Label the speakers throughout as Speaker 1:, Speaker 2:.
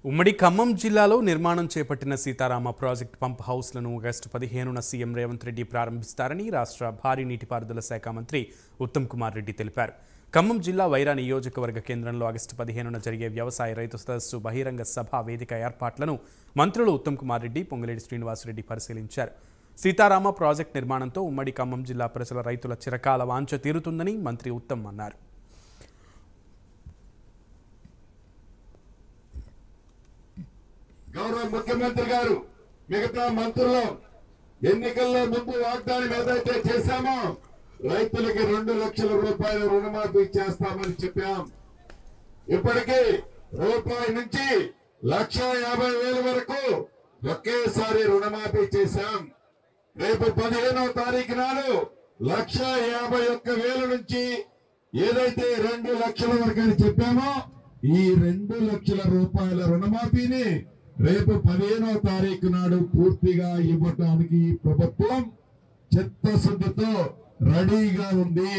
Speaker 1: ఉమ్మడి ఖమ్మం జిల్లాలో నిర్మాణం చేపట్టిన సీతారామ ప్రాజెక్ట్ పంప్ హౌస్లను ఆగస్టు పదిహేనున సీఎం రేవంత్ రెడ్డి ప్రారంభిస్తారని రాష్ట్ర భారీ నీటిపారుదల శాఖ మంత్రి ఉత్తమ్ కుమార్ రెడ్డి తెలిపారు ఖమ్మం జిల్లా వైరా నియోజకవర్గ కేంద్రంలో ఆగస్టు పదిహేనున జరిగే వ్యవసాయ రైతు సదస్సు బహిరంగ సభ వేదిక ఏర్పాట్లను మంత్రులు ఉత్తమ్ కుమార్ రెడ్డి పొంగులేటి శ్రీనివాసరెడ్డి పరిశీలించారు సీతారామ ప్రాజెక్ట్ నిర్మాణంతో ఉమ్మడి ఖమ్మం జిల్లా ప్రజల రైతుల చిరకాల వాంఛ తీరుతుందని మంత్రి ఉత్తమ్ అన్నారు
Speaker 2: గౌరవ ముఖ్యమంత్రి గారు మిగతా మంత్రులు ఎన్నికల్లో ముందు వాగ్దానం ఏదైతే చేశామో రైతులకి రెండు లక్షల రూపాయల రుణమాఫీ చేస్తామని చెప్పాం ఇప్పటికీ రూపాయి నుంచి లక్ష యాభై వేల వరకు ఒకేసారి రుణమాఫీ చేశాం రేపు పదిహేనవ తారీఖు నాడు లక్ష యాభై ఒక్క వేల నుంచి ఏదైతే రెండు లక్షల వరకు అని చెప్పామో ఈ రెండు లక్షల రూపాయల రుణమాఫీని రేపు పదిహేనవ తారీఖు నాడు పూర్తిగా ఇవ్వటానికి ఈ ప్రభుత్వం చిత్తశుద్ధితో రెడీగా ఉంది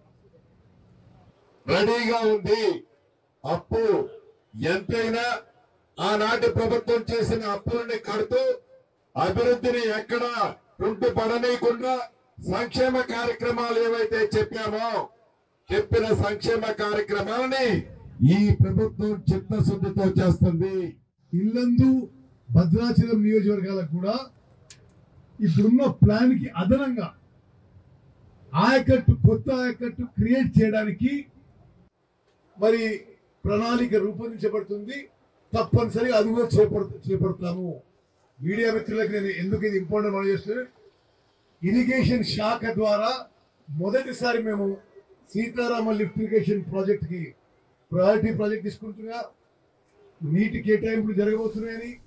Speaker 2: రెడీగా ఉంది అప్పు ఎంతైనా ఆనాటి ప్రభుత్వం చేసిన అప్పులని కడుతూ అభివృద్ధిని ఎక్కడ కుంటు పడనీయకుండా సంక్షేమ కార్యక్రమాలు ఏవైతే చెప్పామో చెప్పిన సంక్షేమ కార్యక్రమాలని ఈ ప్రభుత్వం చిత్తశుద్ధితో చేస్తుంది
Speaker 3: ఇల్లందు భద్రాచలం నియోజకవర్గాలకు కూడా ఇప్పుడున్న ప్లాన్ కి అదనంగా ఆయకట్టు కొత్త ఆయకట్టు క్రియేట్ చేయడానికి మరి ప్రణాళిక రూపొందించబడుతుంది తప్పనిసరిగా అది కూడా చేపడు చేపడతాము మీడియా మిత్రులకు నేను ఎందుకు ఇది ఇంపార్టెంట్ మనం చేస్తే ఇరిగేషన్ శాఖ ద్వారా మొదటిసారి మేము సీతారామ లిఫ్ట్ ఇరిగేషన్ ప్రాజెక్ట్ కి ప్రయారిటీ ప్రాజెక్ట్ తీసుకుంటున్నా నీటి కేటాయింపులు జరగబోతున్నాయని